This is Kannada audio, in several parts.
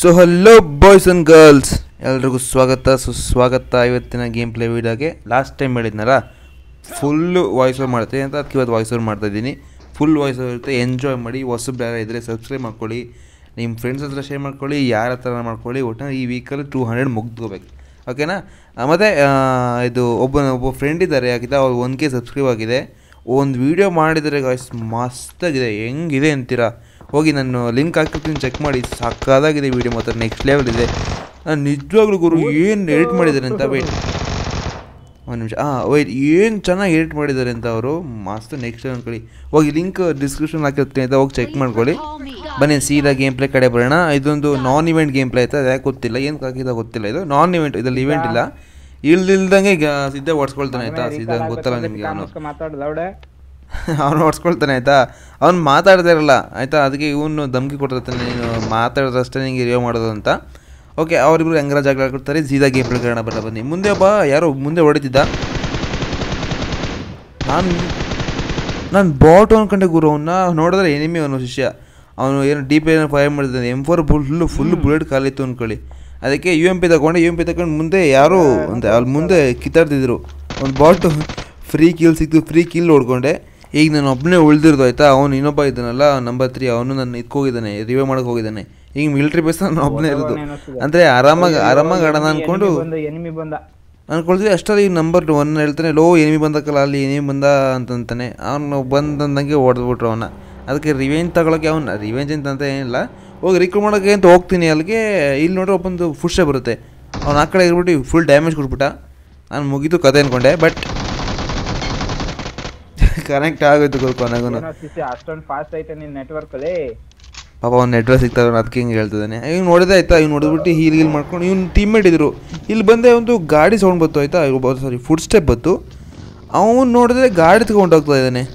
So hello boys and girls ಎಲ್ರಿಗೂ ಸ್ವಾಗತ ಸುಸ್ವಾಗತ ಇವತ್ತಿನ ಗೇಮ್ ಪ್ಲೇ ವೀಡಿಯೋಗೆ ಲಾಸ್ಟ್ ಟೈಮ್ ಹೇಳಿದ್ನಲ್ಲ ಫುಲ್ಲು ವಾಯ್ಸ್ ಓವರ್ ಮಾಡ್ತೀನಿ ಅಂತ ಅದಕ್ಕೆ ಇವತ್ತು ವಾಯ್ಸ್ ಓವರ್ ಮಾಡ್ತಾ ಇದ್ದೀನಿ ಫುಲ್ ವಾಯ್ಸ್ ಓವರ್ ಇರುತ್ತೆ ಎಂಜಾಯ್ ಮಾಡಿ ಹೊಸಬ್ರು ಯಾರು ಇದ್ದರೆ ಸಬ್ಸ್ಕ್ರೈಬ್ ಮಾಡ್ಕೊಳ್ಳಿ ನಿಮ್ಮ ಫ್ರೆಂಡ್ಸ್ ಹತ್ರ ಶೇರ್ ಮಾಡ್ಕೊಳ್ಳಿ ಯಾರ ಹತ್ರ ಮಾಡ್ಕೊಳ್ಳಿ ಒಟ್ಟಿನಲ್ಲಿ ಈ ವೀಕಲ್ಲಿ ಟೂ ಹಂಡ್ರೆಡ್ ಮುಗ್ದೋಬೇಕು ಓಕೆನಾ ಮತ್ತು ಇದು ಒಬ್ಬ ಒಬ್ಬ ಫ್ರೆಂಡ್ ಇದ್ದಾರೆ ಯಾಕಿದ್ದ ಅವ್ರು ಒನ್ ಕೆ ಸಬ್ಸ್ಕ್ರೈಬ್ ಆಗಿದೆ ಒಂದು ವೀಡಿಯೋ ಮಾಡಿದರೆ ಗಾಯ್ಸ್ ಮಸ್ತಾಗಿದೆ ಹೆಂಗಿದೆ ಅಂತೀರಾ ಹೋಗಿ ನಾನು ಲಿಂಕ್ ಹಾಕಿರ್ತೀನಿ ಚೆಕ್ ಮಾಡಿ ಸಕ್ಕದಾಗಿದೆ ವೀಡಿಯೋ ಮಾತ್ರ ನೆಕ್ಸ್ಟ್ ಲೆವೆಲ್ ಇದೆ ನಾನು ನಿಜವಾಗ್ಲೂ ಗುರು ಏನು ಎಡಿಟ್ ಮಾಡಿದ್ದಾರೆ ಅಂತ ವೇಟ್ ಒಂದು ನಿಮಿಷ ಹಾಂ ವೈಟ್ ಏನು ಚೆನ್ನಾಗಿ ಎಡಿಟ್ ಮಾಡಿದ್ದಾರೆ ಅಂತ ಅವರು ಮಸ್ತ್ ನೆಕ್ಸ್ಟ್ ಅನ್ಕೊಳ್ಳಿ ಹೋಗಿ ಲಿಂಕ್ ಡಿಸ್ಕ್ರಿಪ್ಷನ್ ಹಾಕಿರ್ತೀನಿ ಅಂತ ಹೋಗಿ ಚೆಕ್ ಮಾಡ್ಕೊಳ್ಳಿ ಬನ್ನಿ ಸೀದಾ ಗೇಮ್ ಪ್ಲೇ ಕಡೆ ಬರೋಣ ಇದೊಂದು ನಾನ್ ಇವೆಂಟ್ ಗೇಮ್ ಪ್ಲೇ ಆಯ್ತಾ ಯಾಕೆ ಗೊತ್ತಿಲ್ಲ ಏನು ಹಾಕಿದ ಗೊತ್ತಿಲ್ಲ ಇದು ನಾನ್ ಇವೆಂಟ್ ಇದ್ರಲ್ಲಿ ಇವೆಂಟ್ ಇಲ್ಲ ಇಲ್ದಿಲ್ದಂಗೆ ಈಗ ಸಿದ್ಧ ಹೊಡ್ಸ್ಕೊಳ್ತಾನೆ ಆಯ್ತಾ ಸಿದ್ಧ ಗೊತ್ತಲ್ಲ ನಿಮಗೆ ಅವನು ಮಾತಾಡ್ ಲೌಡೆ ಅವನು ಹೊಡ್ಸ್ಕೊಳ್ತಾನೆ ಆಯ್ತಾ ಅವ್ನು ಮಾತಾಡ್ತಾ ಇರಲ್ಲ ಆಯ್ತಾ ಅದಕ್ಕೆ ಇವನು ಧಮ್ಕಿ ಕೊಟ್ಟಿರ್ತಾನೆ ನೀನು ಮಾತಾಡಿದ್ರಷ್ಟೇ ನಿಂಗೆ ರಿಯೋ ಮಾಡೋದು ಅಂತ ಓಕೆ ಅವರಿಬ್ರು ಹೆಂಗರ ಜಾಗ ಕೊಡ್ತಾರೆ ಸೀದಾ ಗೇಮ್ ಪ್ಲೇ ಕಾರಣ ಬರ ಬನ್ನಿ ಮುಂದೆ ಒಬ್ಬ ಯಾರೋ ಮುಂದೆ ಹೊಡಿತಿದ್ದ ನಾನು ನಾನು ಬಾಟ್ ಅನ್ಕೊಂಡೆ ಗುರು ಅವನ್ನ ನೋಡಿದ್ರೆ ಎನಿಮಿ ಅವನು ಶಿಷ್ಯ ಅವನು ಏನು ಡಿ ಪಿ ಏನೋ ಫೈರ್ ಮಾಡಿದ್ದಾನೆ M four full full bullet ಖಾಲಿತ್ತು ಅಂದ್ಕೊಳ್ಳಿ ಅದಕ್ಕೆ ಯು ಎಮ್ ಪಿ ತಗೊಂಡೆ ಯು ಎಮ್ ಪಿ ತಗೊಂಡು ಮುಂದೆ ಯಾರೋ ಅಂತ ಅಲ್ಲಿ ಮುಂದೆ ಕಿತ್ತಾಡ್ತಿದ್ರು ಒಂದು ಬಾಟು ಫ್ರೀ ಕಿಲ್ ಸಿಕ್ತು ಫ್ರೀ ಕಿಲ್ ಹೊಡ್ಕೊಂಡೆ ಈಗ ನಾನು ಒಬ್ಬನೇ ಉಳಿದಿರೋದು ಆಯ್ತಾ ಅವನು ಇನ್ನೊಬ್ಬ ಇದ್ದಾನಲ್ಲ ನಂಬರ್ ತ್ರೀ ಅವನು ನನ್ನ ಇದಕ್ಕೋಗಿದ್ದಾನೆ ರಿವೇ ಮಾಡೋಕೆ ಹೋಗಿದ್ದಾನೆ ಈಗ ಮಿಲಿಟ್ರಿ ಬೇಸ್ ನಾನು ಒಬ್ಬನೇ ಇರೋದು ಅಂದರೆ ಆರಾಮಾಗಿ ಆರಾಮಾಗಿ ಆಡೋಣ ಅಂದ್ಕೊಂಡು ಬಂದ ಎನಿಮಿ ಬಂದ ಅನ್ಕೊಳ್ತೀವಿ ಅಷ್ಟರಲ್ಲಿ ನಂಬರ್ ಒನ್ ಹೇಳ್ತಾನೆ ಲೋ ಎನಿಮಿ ಬಂದಕ್ಕಲ್ಲ ಅಲ್ಲಿ ಎನಿಮಿ ಬಂದ ಅಂತಂತಾನೆ ಅವನು ಬಂದಂದಂಗೆ ಹೊಡೆದ್ಬಿಟ್ರು ಅವನ್ನ ಅದಕ್ಕೆ ರಿವೆಂಜ್ ತಗೊಳಕ್ಕೆ ಅವ್ನು ರಿವೆಂಜ್ ಅಂತ ಏನಿಲ್ಲ ಹೋಗಿ ರಿಕ್ರೂಟ್ ಮಾಡೋಕ್ಕೆ ಅಂತ ಹೋಗ್ತೀನಿ ಅಲ್ಲಿಗೆ ಇಲ್ಲಿ ನೋಡ್ರೆ ಒಬ್ಬಂದು ಫುಡ್ಶೆ ಬರುತ್ತೆ ಅವ್ನು ಆ ಕಡೆ ಇರ್ಬಿಟ್ಟು ಫುಲ್ ಡ್ಯಾಮೇಜ್ ಕೊಟ್ಬಿಟ್ಟ ನಾನು ಮುಗೀತು ಕತೆ ಅಂದ್ಕೊಂಡೆ ಬಟ್ ಕನೆಕ್ಟ್ ಆಗೋಯ್ತು ಗುರು ಕೊನೆಗೂ ಏನೋ ಸಿಸಿ ಅಷ್ಟೊಂದು ಫಾಸ್ಟ್ ಐತೆ ನಿನ್ ನೆಟ್ವರ್ಕ್ ಅಲ್ಲಿ ಪಾಪ ಅವ್ನು ನೆಟ್ವರ್ಕ್ ಸಿಗ್ತಾವೆ ಅದಕ್ಕೆ ಹಿಂಗೆ ಹೇಳ್ತಿದ್ದಾನೆ ಇವ್ನು ನೋಡಿದೆ ಆಯ್ತಾ ಇವ್ನು ನೋಡಿದ್ಬಿಟ್ಟು ಹೀಲ್ ಗೀಲ್ ಮಾಡ್ಕೊಂಡು ಇವ್ನು ಟೀಮ್ಮೇಟ್ ಇದ್ರು ಇಲ್ಲಿ ಬಂದೆ ಒಂದು ಗಾಡಿ ಸೌಂಡ್ ಬಂತು ಆಯ್ತಾ ಸಾರಿ ಫುಡ್ ಸ್ಟೆಪ್ ಬಂತು ಅವನು ನೋಡಿದ್ರೆ ಗಾಡಿ ತಗೊಂಡು ಹೋಗ್ತಾ ಇದ್ದಾನೆ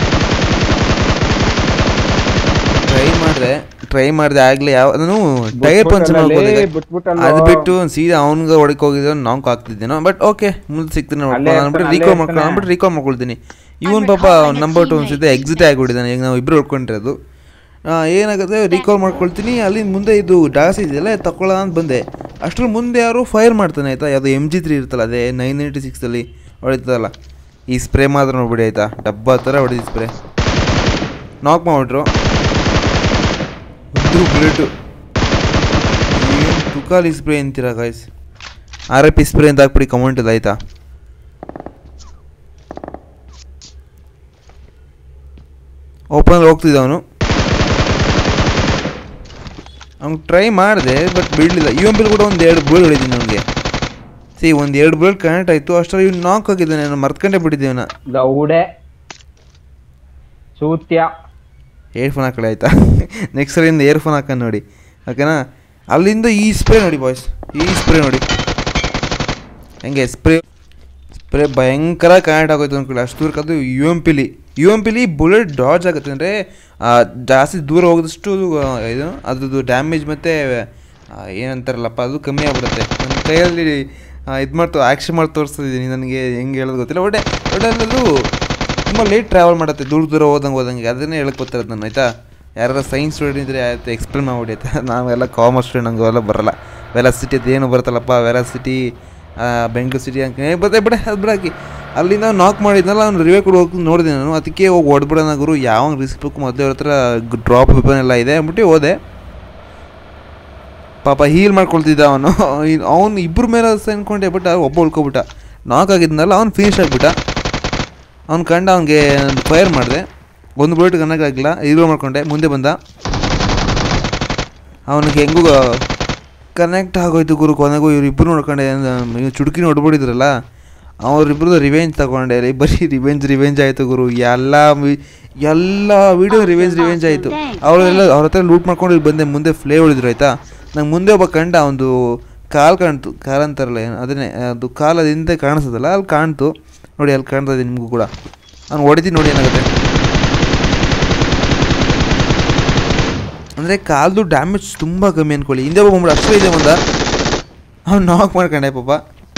ಟ್ರೈ ಮಾಡಿದೆ ಟ್ರೈ ಮಾಡಿದೆ ಆಗಲಿ ಯಾವ ನಾನು ಟೈರ್ ಪಂಚ್ ಮಾಡ್ಬೋದೆ ಬಿಟ್ಬಿಟ್ಟಲ್ಲ ಅದು ಬಿಟ್ಟು ಸೀದಾ ಅವ್ನಿಗೆ ಹೊಡಕ್ ಹೋಗಿದ್ದೆ ನಾಂಕ್ ಆಗ್ತಿದ್ದೇನೋ ಬಟ್ ಓಕೆ ಮುಂದೆ ಸಿಗ್ತೀನಿ ಅಲ್ಲೇ ಅಂದ್ಬಿಟ್ಟು ಇರ್ತಾನೆ, ರೀಕಾಲ್ ಅಲ್ಲೇ ಮಾಡ್ಕೊಂಡು ಇರ್ತಾನೆ. ಅಂದ್ಬಿಟ್ಟು ರೀಕಾಲ್ ಮಾಡ್ಕೊಳ್ತೀನಿ ಇವನ್ ಪಾಪ ನಂಬರ್ ಟು ಅನ್ಸುತ್ತೆ ಎಕ್ಸಿಟ್ ಆಗಿಬಿಟ್ಟಿದ್ದಾನೆ ಈಗ ನಾವು ಇಬ್ಬರು ಹೊಡ್ಕೊಂಡಿರೋದು ಆ, ಏನಾಗುತ್ತೆ ರೀಕಾಲ್ ಮಾಡ್ಕೊಳ್ತೀನಿ ಅಲ್ಲಿ ಮುಂದೆ ಇದು ಡಾಸ್ ಇದೆಯಲ್ಲ ಇದ್ ತಗೊಳ್ಳೋಣ ಅಂತ ಬಂದೆ ಅಷ್ಟ್ರಲ್ಲಿ ಮುಂದೆ ಯಾರು ಫೈರ್ ಮಾಡ್ತಾನೆ ಆಯ್ತಾ ಯಾವುದು ಎಮ್ ಜಿ ತ್ರೀ ಇರ್ತಲ್ಲ ಅದೇ ನೈನ್ ಏಯ್ಟಿ ಸಿಕ್ಸಲ್ಲಿ ಹೊಡಿತದಲ್ಲ ಈ ಸ್ಪ್ರೇ ಮಾತ್ರ ನೋಡ್ಬಿಡಿ ಆಯ್ತಾ ಡಬ್ಬ ಥರ ಹೊಡಿದು ಸ್ಪ್ರೇ ನಾಕ್ ಮಾಡ್ಬಿಟ್ರು ಒಂದು ಬುಲೆಟು ಏನು ತುಕಾಲಿ ಸ್ಪ್ರೇ ಅಂತೀರಾ ಗಾಯ್ಸ್ ಆರ್ ಪಿ ಸ್ಪ್ರೇ ಅಂತ ಹಾಕ್ಬಿಡಿ ಕಮೆಂಟ್ ಇದೆ ಆಯ್ತಾ ಓಪನ್ ಹೋಗ್ತಿದ್ದ ಅವನು ಅವ್ನು ಟ್ರೈ ಮಾಡಿದೆ ಬಟ್ ಬಿಡಲಿಲ್ಲ ಯು ಎಂ ಕೂಡ ಒಂದು ಎರಡು ಬುಲೆಟ್ ಹೊಡಿದ್ದೀನಿ ಅವನಿಗೆ ಸಿ ಒಂದು ಎರಡು ಬುಲೆಟ್ ಕನೆಕ್ಟ್ ಆಯಿತು ಅಷ್ಟರಲ್ಲಿ ಇವ್ನು ನಾಕ್ ಆಗಿದ್ದಾನೆ ನಾನು ಮರ್ತ್ಕೊಂಡೇ ಬಿಟ್ಟಿದ್ದೆ ಅವನ ಲೌಡೆ ಸೂತ್ಯ ಏರ್ಫೋನ್ ಹಾಕೊಳ್ಳಿ ಆಯಿತಾ ನೆಕ್ಸ್ಟ್ ಸರಿಯಿಂದ ಏರ್ಫೋನ್ ಹಾಕೊಂಡು ನೋಡಿ ಓಕೆನಾ ಅಲ್ಲಿಂದ ಈ ಸ್ಪ್ರೇ ನೋಡಿ ಬಾಯ್ಸ್ ಈ ಸ್ಪ್ರೇ ನೋಡಿ ಹೆಂಗೆ ಸ್ಪ್ರೇ ಸ್ಪ್ರೇ ಭಯಂಕರ ಕನೆಕ್ಟ್ ಆಗೋಯ್ತು ಅಂದ್ಕೊಳ್ಳಿ ಅಷ್ಟು ದೂರಕ್ಕೆ ಅದು ಯು ಎಮ್ ಪಿಲಿ ಯು ಎಮ್ ಪಿಲಿ ಬುಲೆಟ್ ಡಾಜ್ ಆಗುತ್ತೆ ಅಂದರೆ ಜಾಸ್ತಿ ದೂರ ಹೋಗೋದಷ್ಟು ಆ, ಇದು ಅದ್ರದ್ದು ಡ್ಯಾಮೇಜ್ ಮತ್ತು ಏನಂತಾರಲ್ಲಪ್ಪ ಅದು ಕಮ್ಮಿ ಆಗ್ಬಿಡುತ್ತೆ ನನ್ನ ಕೈಯಲ್ಲಿ ಇದು ಮಾಡ್ತು ಆ್ಯಕ್ಷನ್ ಮಾಡಿ ತೋರಿಸ್ತಿದ್ದೀನಿ ನನಗೆ ಹೆಂಗೆ ಹೇಳೋದು ಗೊತ್ತಿಲ್ಲ ಒಟ್ಟೆ ಒಟ್ಟಲ್ಲಿ ಅದು ತುಂಬ ಲೇಟ್ ಟ್ರಾವೆಲ್ ಮಾಡುತ್ತೆ ದೂರ ದೂರ ಹೋದಂಗೆ ಹೋದಂಗೆ ಅದನ್ನೇ ಹೇಳಕ್ಕೆ ಬರ್ತಿರೋದು ನಾನು ಆಯಿತಾ ಯಾರು ಸೈನ್ಸ್ ಸ್ಟೂಡೆಂಟ್ ಇದ್ದರೆ ಆಯ್ತು ಎಕ್ಸ್ಪ್ಲೇನ್ ಮಾಡ್ಬಿಡಿ ಆಯ್ತಾ ನಾವೆಲ್ಲ ಕಾಮರ್ಸ್ ಸ್ಟೂಡೆಂಟ್ ಹಂಗೆ ಅವೆಲ್ಲ ಬರಲ್ಲ ವೆಲಾಸಿಟಿ ಅದು ಏನು ಬರುತ್ತಲ್ಲಪ್ಪ ವೆಲಾಸಿಟಿ ಬೆಂಗಳೂರು ಸಿಟಿ ಅಂತ ಏ ಬರ್ತೇ ಬಿಡ ಅದು ಬಿಡಾಕಿ ಅಲ್ಲಿಂದ ನಾಕ್ ಮಾಡಿದ್ನಲ್ಲ ಅವ್ನು ರಿವೇ ಕೂಡ ಹೋಗಿ ನೋಡಿದೆ ನಾನು ಅದಕ್ಕೆ ಹೋಗಿ ಹೊಡ್ಬಿಡೋಣ ಗುರು ಯಾವಾಗ ರಿಸ್ಕ್ ಬೇಕು ಮೊದಲೇ ಅವ್ರ ಹತ್ರ ಡ್ರಾಪ್ ವೆಪನ್ ಎಲ್ಲ ಇದೆ ಅಂದ್ಬಿಟ್ಟು ಹೋದೆ ಪಾಪ ಹೀಲ್ ಮಾಡ್ಕೊಳ್ತಿದ್ದ ಅವನು ಅವನು ಇಬ್ಬರ ಮೇಲೆ ಅನ್ಕೊಂಡೆ ಬಟ್ ಒಬ್ಬ ಉಳ್ಕೊಬಿಟ್ಟ ನಾಕ್ ಆಗಿದ್ನಲ್ಲ ಅವ್ನು ಫಿನಿಶ್ ಆಗಿಬಿಟ್ಟ ಅವ್ನು ಕಂಡು ಅವ್ನಿಗೆ ಫೈರ್ ಮಾಡಿದೆ ಒಂದು ಬುಲೆಟ್ ಕನೆಕ್ಟ್ ಆಗಿಲ್ಲ ಇದು ಮಾಡ್ಕೊಂಡೆ ಮುಂದೆ ಬಂದ ಅವನಿಗೆ ಹೆಂಗೂ ಕನೆಕ್ಟ್ ಆಗೋಯ್ತು ಗುರು ಕೊನೆಗೂ ಇವರಿಬ್ಬರು ನೋಡ್ಕೊಂಡೆ ಇವ್ರು ಚುಡುಕಿ ನೋಡ್ಬಿಟ್ಟಿದ್ರಲ್ಲ ಅವ್ರಿಬ್ರದ್ದು ರಿವೆಂಜ್ ತಗೊಂಡೆ ರೀ ಬರೀ ರಿವೆಂಜ್ ರಿವೆಂಜ್ ಆಯಿತು ಗುರು ಎಲ್ಲ ವಿ- ಎಲ್ಲ ವೀಡಿಯೋ ರಿವೆಂಜ್ ರಿವೆಂಜ್ ಆಯಿತು ಅವರೆಲ್ಲ ಅವ್ರ ಹತ್ರ ಲೂಟ್ ಮಾಡ್ಕೊಂಡು ಇಲ್ಲಿ ಬಂದೆ ಮುಂದೆ ಫ್ಲೇ ಹೊಡಿದ್ರು ಆಯಿತಾ ನಂಗೆ ಮುಂದೆ ಒಬ್ಬ ಕಂಡ ಒಂದು ಕಾಲು ಕಾಣ್ತು ಕಾಲು ಅಂತಾರಲ್ಲ ಏನು ಅದನ್ನೇ ಅದು ಕಾಲು ಅದು ಹಿಂದೆ ಕಾಣಿಸ್ತದಲ್ಲ ಅಲ್ಲಿ ಕಾಣ್ತು ನೋಡಿ ಅಲ್ಲಿ ಕಾಣ್ತಾ ಇದೆ ನಿಮಗೂ ಕೂಡ ಅವ್ನು ಹೊಡಿತೀನಿ ನೋಡಿ ಏನಾಗುತ್ತೆ ಅಂದರೆ ಕಾಲ್ದು ಡ್ಯಾಮೇಜ್ ತುಂಬ ಕಮ್ಮಿ ಅಂದ್ಕೊಳ್ಳಿ ಹಿಂದೆ ಬಂದ್ಬಿಡು ಅಷ್ಟೇ ಇದೆ ಒಂದ ಅವ್ನು ನಾಕ್ ಮಾಡ್ಕೊಂಡೆ ಪಾಪ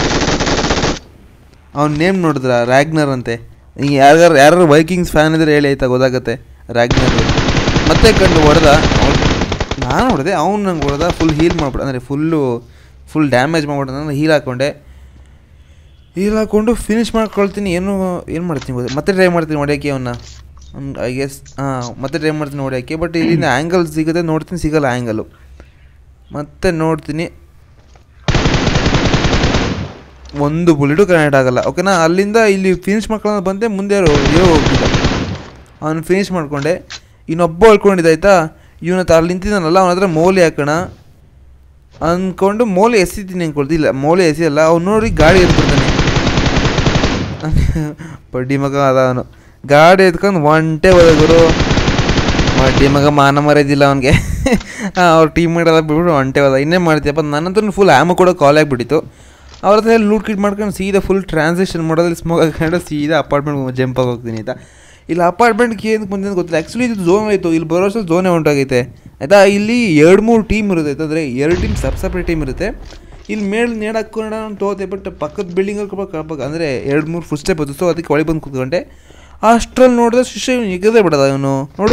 ಅವ್ನ ನೇಮ್ ನೋಡಿದ್ರ ರ್ಯಾಗ್ನರ್ ಅಂತೆ ಈಗ ಯಾರ್ಯಾರು ಯಾರು ವೈಕಿಂಗ್ಸ್ ಫ್ಯಾನ್ ಇದ್ರೆ ಹೇಳಿ ಆಯ್ತಾ ಗೊತ್ತಾಗತ್ತೆ ರ್ಯಾಗ್ನರ್ ಮತ್ತೆ ಕಂಡು ಹೊಡೆದ ನಾನು ಹೊಡೆದೆ ಅವ್ನು ನಂಗೆ ಹೊಡೆದ ಫುಲ್ ಹೀಲ್ ಮಾಡ್ಬಿಡ ಅಂದರೆ ಫುಲ್ಲು ಫುಲ್ ಡ್ಯಾಮೇಜ್ ಮಾಡ್ಬಿಡ ನಾನು ಹೀಲ್ ಹಾಕ್ಕೊಂಡೆ ಹೀಲ್ ಹಾಕ್ಕೊಂಡು ಫಿನಿಶ್ ಮಾಡ್ಕೊಳ್ತೀನಿ ಏನು ಏನು ಮಾಡ್ತೀನಿ ಗೊತ್ತಾ ಮತ್ತೆ ಟ್ರೈ ಮಾಡ್ತೀನಿ ಹೊಡೆಯೋಕ್ಕೆ ಅವನ್ನ ಐ ಗೆಸ್ ಹಾಂ ಮತ್ತೆ ಟ್ರೈ ಮಾಡ್ತೀನಿ ಹೊಡೆಯೋಕ್ಕೆ ಬಟ್ ಇಲ್ಲಿಂದ ಆ್ಯಂಗಲ್ ಸಿಗುತ್ತೆ ನೋಡ್ತೀನಿ ಸಿಗಲ್ಲ ಆ್ಯಂಗಲು ಮತ್ತೆ ನೋಡ್ತೀನಿ ಒಂದು ಬುಲೆಟು ಕನೆಕ್ಟ್ ಆಗಲ್ಲ ಓಕೆನಾ ಅಲ್ಲಿಂದ ಇಲ್ಲಿ ಫಿನಿಶ್ ಮಾಡ್ಕೊಂಡು ಬಂದೆ ಮುಂದೆ ಏನೋ ಹೋಗ್ತಿದ್ದ ಅವನು ಫಿನಿಶ್ ಮಾಡಿಕೊಂಡೆ ಇನ್ನೊಬ್ಬ ಹೊಳ್ಕೊಂಡಿದ್ದ ಆಯ್ತಾ ಇವನ ಹತ್ರ ಅಲ್ಲಿ ನಿಂತಿದ್ದಾನಲ್ಲ ಅವನ ಹತ್ರ ಮೋಲಿ ಹಾಕೋಣ ಅಂದ್ಕೊಂಡು ಮೋಲೆ ಎಸಿತೀನಿ ಅಂದ್ಕೊಳ್ತಿಲ್ಲ ಮೋಲೆ ಎಸಿಯಲ್ಲ ಅವ್ನು ನೋಡಿ ಗಾಡಿ ಎತ್ಬಿಡ್ತಾನೆ ಬಡ್ಡಿ ಮಗ ಅದ ಅವನು ಗಾಡಿ ಎತ್ಕೊಂಡು ಒಂಟೆ ಹೋದ ಗುರು ಬಡ್ಡಿ ಮಗ ಮಾನ ಮರ್ಯಾದಿಲ್ಲ ಅವನಿಗೆ ಅವ್ರ ಟೀಮ್ ಮೇಡೆಲ್ಲ ಬಿಟ್ಬಿಟ್ಟು ಒಂಟೆ ಹೋದ ಇನ್ನೇ ಮಾಡ್ತೀಯಪ್ಪ ನನ್ನ ಹತ್ರ ಫುಲ್ ಆ್ಯಮ ಕೂಡ ಕಾಲ್ ಆಗಿಬಿಟ್ಟಿತ್ತು ಅವ್ರ ಹತ್ರ ಲೂಟ್ ಕಿಟ್ ಮಾಡ್ಕೊಂಡು ಸೀದಾ ಫುಲ್ ಟ್ರಾನ್ಸಾಕ್ಷನ್ ಮಾಡೋದ್ರಲ್ಲಿ ಸ್ಮೋಕ್ ಹಾಕೊಂಡು ಸೀದಾ ಅಪಾರ್ಟ್ಮೆಂಟ್ ಜಂಪ್ ಆಗಿ ಹೋಗ್ತೀನಿ ಆಯಿತಾ ಇಲ್ಲಿ ಅಪಾರ್ಟ್ಮೆಂಟ್ಗೆ ಏನು ಬಂದಿದೆ ಗೊತ್ತಿಲ್ಲ ಆ್ಯಕ್ಚುಲಿ ಇದು ಝೋನ್ ಆಯಿತು ಇಲ್ಲಿ ಬರೋಷ್ಟು ಝೋನೇ ಹೊಂಟಾಗೈತೆ ಆಯಿತಾ ಇಲ್ಲಿ ಎರಡು ಮೂರು ಟೀಮ್ ಇರುತ್ತೆ ಆಯ್ತಾ ಅಂದರೆ ಎರಡು ಟೀಮ್ ಸಪ್ ಸಪ್ರೇಟ್ ಟೀಮ್ ಇರುತ್ತೆ ಇಲ್ಲಿ ಮೇಲೆ ನೇಡ್ ಹಾಕ್ಕೊಂಡು ನಾನು ತೋತೆ ಬಟ್ ಪಕ್ಕದ ಬಿಲ್ಡಿಂಗಲ್ಲಿ ಕಳ್ಬೇಕು ಅಂದರೆ ಎರಡು ಮೂರು ಫುಲ್ ಸ್ಟೆಪ್ ಸೊ ಅದಕ್ಕೆ ಒಳಗೆ ಬಂದು ಕೂತ್ಕೊಂಡೆ ಅಷ್ಟ್ರಲ್ಲಿ ನೋಡಿದ್ರೆ ಶಿಷ್ಯ ಇವನು ಎಗದೇ ಬಿಡದ ಇವನು ನೋಡು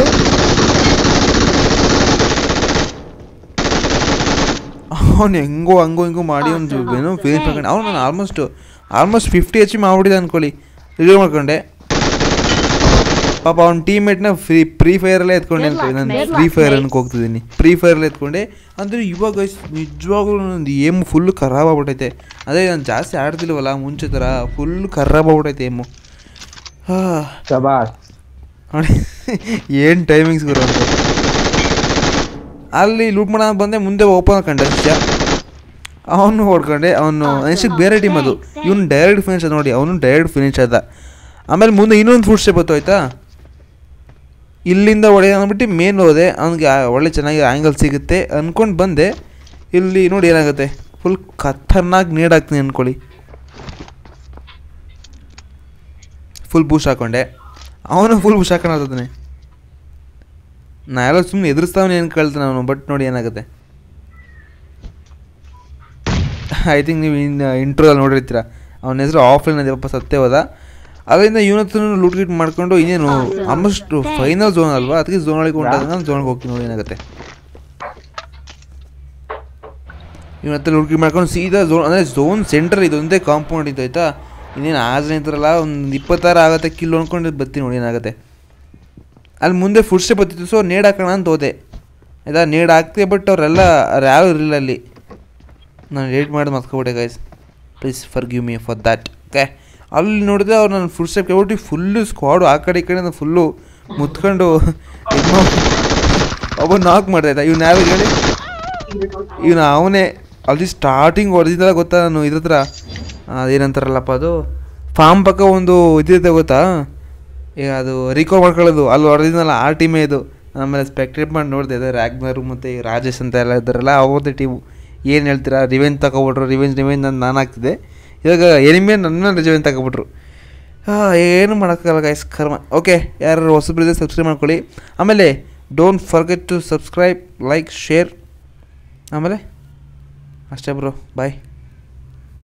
ಅವ್ನು ಹೆಂಗೋ ಹಂಗೋ ಹಿಂಗೋ ಮಾಡಿ ಒಂದು ಏನೋ ಫಿನಿಶ್ ಮಾಡ್ಕೊಂಡು ಅವ್ನು ನಾನು ಆಲ್ಮೋಸ್ಟ್ ಆಲ್ಮೋಸ್ಟ್ ಫಿಫ್ಟಿ ಎಚ್ ಮಾಡ್ಬಿಟ್ಟಿದೆ ಅಂದ್ಕೊಳ್ಳಿ ರಿಲೀವ್ ಮಾಡ್ಕೊಂಡೆ ಪಾಪ ಅವ್ನ ಟೀಮೇಟ್ನ ಫ್ರೀ ಫ್ರೀ ಫೈರಲ್ಲೇ ಎತ್ಕೊಂಡೆ ಅನ್ಕೊಳ್ಳಿ ನಾನು ಫ್ರೀ ಫೈರ್ ಅನ್ಕೊ ಹೋಗ್ತಿದ್ದೀನಿ ಫ್ರೀ ಫೈರಲ್ಲೇ ಎತ್ಕೊಂಡೆ ಅಂದರೆ ಇವಾಗ ನಿಜವಾಗ್ಲೂ ನಂದು ಏಮು ಫುಲ್ ಖರಾಬ್ ಆಗ್ಬಿಟ್ಟೈತೆ ಅದೇ ನಾನು ಜಾಸ್ತಿ ಆಡ್ತಿಲ್ವಲ್ಲ ಮುಂಚೆ ಥರ ಫುಲ್ ಖರಾಬ್ ಆಗ್ಬಿಟ್ಟೈತೆ ಏಮು ಹಾಂ ಶಬಾಸ್ ನೋಡಿ ಏನು ಟೈಮಿಂಗ್ಸ್ ಗುರು ಅಂತ ಅಲ್ಲಿ ಲೂಟ್ ಮಾಡೋಣ ಬಂದೆ ಮುಂದೆ ಓಪನ್ ಕಂಡ ಶಿಷ್ಯ ಅವನು ಹೊಡ್ಕೊಂಡೆ ಅವನು ನೆಕ್ಸ್ಟ್ ಬೇರೆ ಟೀಮ್ ಅದು ಇವನು ಡೈರೆಕ್ಟ್ ಫಿನಿಶ್ ಅದ ನೋಡಿ ಅವನು ಡೈರೆಕ್ಟ್ ಫಿನಿಶ್ ಅದ ಆಮೇಲೆ ಮುಂದೆ ಇನ್ನೊಂದು ಫುಡ್ ಸ್ಟೆಪ್ ಆಯ್ತಾ ಇಲ್ಲಿಂದ ಹೊಡೆಯ ಅಂದ್ಬಿಟ್ಟು ಮೇನ್ ಹೋದೆ ಅವ್ನಿಗೆ ಒಳ್ಳೆ ಚೆನ್ನಾಗಿ ಆ್ಯಂಗಲ್ ಸಿಗುತ್ತೆ ಅಂದ್ಕೊಂಡು ಬಂದೆ ಇಲ್ಲಿ ನೋಡಿ ಏನಾಗುತ್ತೆ ಫುಲ್ ಖತರ್ನಾಕ್ ನೀಡ್ ಹಾಕ್ತೀನಿ ಅಂದ್ಕೊಳ್ಳಿ ಫುಲ್ ಬೂಸ್ಟ್ ಹಾಕೊಂಡೆ ಅವನು ಫುಲ್ ಬೂಸ್ಟ್ ಹಾಕೊಂಡು ನಾ ಎಲ್ಲ ಸುಮ್ಮನೆ ಎದುರಿಸ್ತಾವನೆ ಏನು ಕೇಳ್ತಾನೆ ಅವನು ಬಟ್ ನೋಡಿ ಏನಾಗುತ್ತೆ ಐ ಥಿಂಕ್ ನೀವು ಇನ್ ಇಂಟ್ರೋದಲ್ಲಿ ನೋಡಿರ್ತೀರ ಅವನ ಹೆಸರು ಆಫ್ಲೈನ್ ಅದಪ್ಪ ಸತ್ಯ ಹೋದ ಅದರಿಂದ ಇವನ ಹತ್ರ ಲೂಟ್ ಗಿಟ್ ಮಾಡ್ಕೊಂಡು ಇನ್ನೇನು ಆಲ್ಮೋಸ್ಟ್ ಫೈನಲ್ ಝೋನ್ ಅಲ್ವಾ ಅದಕ್ಕೆ ಝೋನ್ ಒಳಗೆ ಉಂಟಾಗ ನಾನು ಝೋನ್ಗೆ ಹೋಗ್ತೀನಿ ನೋಡಿ ಏನಾಗುತ್ತೆ ಇವನ ಹತ್ರ ಲೂಟ್ ಗಿಟ್ ಮಾಡ್ಕೊಂಡು ಸೀದಾ ಝೋನ್ ಅಂದರೆ ಝೋನ್ ಸೆಂಟರ್ ಇದೊಂದೇ ಕಾಂಪೌಂಡ್ ಇತ್ತು ಆಯ್ತಾ ಇನ್ನೇನು ಆಜ್ ಇದ್ರಲ್ಲ ಒಂದು ಇಪ್ಪತ್ತಾರು ಆಗುತ್ತೆ ಕಿಲ್ ಅನ್ಕೊಂಡು ಬರ್ತೀನಿ ನೋಡಿ ಏನಾಗುತ್ತೆ ಅಲ್ಲಿ ಮುಂದೆ ಫುಡ್ ಸ್ಟೆಪ್ ಬತ್ತಿತ್ತು ಸೊ ನೇಡ್ ಹಾಕೋಣ ಅಂತ ಹೋದೆ ಆಯ್ತಾ ನೇಡ್ ಹಾಕ್ತೆ ಬಟ್ ಅವರೆಲ್ಲ ಅವ್ರು ಯಾರು ಇರಲಿಲ್ಲ ಅಲ್ಲಿ ನಾನು ರೇಟ್ ಮಾಡಿ ಮತ್ಕೊಬಿಟ್ಟೆ guys please forgive me for that okay ಅಲ್ಲಿ ನೋಡಿದ್ರೆ ಅವ್ರು ನನ್ನ ಫುಡ್ ಸ್ಟೆಪ್ ಕೇಳ್ಬಿಟ್ಟು ಫುಲ್ಲು ಸ್ಕ್ವಾಡು ಆ ಕಡೆ ಈ ಕಡೆ ನಾನು ಫುಲ್ಲು ಮುತ್ಕೊಂಡು ಇದ್ ಮಾಡ್- ಒಬ್ಬ ನಾಕ್ ಮಾಡ್ತಾ ಇವ್ನು ಯಾರು ಹೇಳಿ ಇವನು ಅವನೇ ಅಲ್ಲಿ ಸ್ಟಾರ್ಟಿಂಗ್ ಹೊಡೆದಿದ್ದಲ್ಲ ಗೊತ್ತಾ ನಾನು ಇದ್ರ ಹತ್ರ ಅದೇನಂತಾರಲ್ಲಪ್ಪ ಅದು ಫಾರ್ಮ್ ಪಕ್ಕ ಒಂದು ಇದಿರುತ್ತೆ ಗೊತ್ತಾ ಈಗ ಅದು ರಿಕವರ್ ಮಾಡ್ಕೊಳ್ಳೋದು ಅಲ್ಲಿ ಹೊಡೆದಿದ್ನಲ್ಲ ಆ ಟೀಮೇ ಇದು ಆಮೇಲೆ ಸ್ಪೆಕ್ಟೇಟ್ ಮಾಡಿ ನೋಡಿದೆ ಅದೇ ರ್ಯಾಗ್ನರು ಮತ್ತು ರಾಜೇಶ್ ಅಂತ ಎಲ್ಲ ಇದ್ದಾರಲ್ಲ ಅವ್ರದ್ದೇ ಟೀಮು ಏನು ಹೇಳ್ತೀರಾ ರಿವೆಂಜ್ ತಗೊಬಿಟ್ರು ರಿವೆಂಜ್ ರಿವೆಂಜ್ ನಾನು ನಾನು ಹಾಕ್ತಿದ್ದೆ ಇವಾಗ ಎನಿಮೆ ನನ್ನ ರಿವೆಂಜ್ ತಗೊಬಿಟ್ರು ಹಾಂ ಏನು ಮಾಡೋಕ್ಕಾಗಲ್ಲ ಗೈಸ್ ಕರ್ಮ ಓಕೆ ಯಾರು ಹೊಸಬ್ರಿದೆ ಸಬ್ಸ್ಕ್ರೈಬ್ ಮಾಡ್ಕೊಳ್ಳಿ ಆಮೇಲೆ don't forget to subscribe like share ಆಮೇಲೆ ಅಷ್ಟೇ ಬ್ರೋ ಬಾಯ್